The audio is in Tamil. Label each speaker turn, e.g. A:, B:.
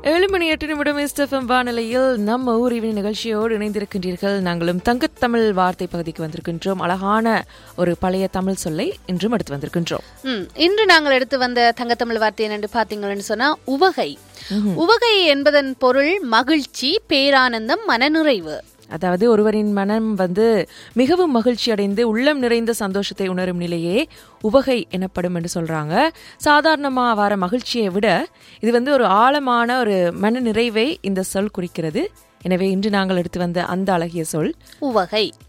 A: ஏழு மணி எட்டு நிமிடம் எஸ்எஃப்எம் வானிலையில் நம்ம ஊர் இவனி நிகழ்ச்சியோடு இணைந்திருக்கின்றீர்கள் நாங்களும் தங்கத்தமிழ் வார்த்தை பகுதிக்கு வந்திருக்கின்றோம் அழகான ஒரு பழைய தமிழ் சொல்லை இன்றும் எடுத்து வந்திருக்கின்றோம்
B: ம், இன்று நாங்கள் எடுத்து வந்த தங்கத்தமிழ் வார்த்தை என்னென்று பார்த்தீங்கன்னு சொன்னா உவகை உவகை என்பதன் பொருள் மகிழ்ச்சி பேரானந்தம் மனநிறைவு
A: அதாவது ஒருவரின் மனம் வந்து மிகவும் மகிழ்ச்சி அடைந்து உள்ளம் நிறைந்த சந்தோஷத்தை உணரும் நிலையே உவகை எனப்படும் என்று சொல்றாங்க சாதாரணமா வர மகிழ்ச்சியை விட இது வந்து ஒரு ஆழமான ஒரு மன நிறைவை இந்த சொல் குறிக்கிறது எனவே இன்று நாங்கள் எடுத்து வந்த அந்த அழகிய சொல்
B: உவகை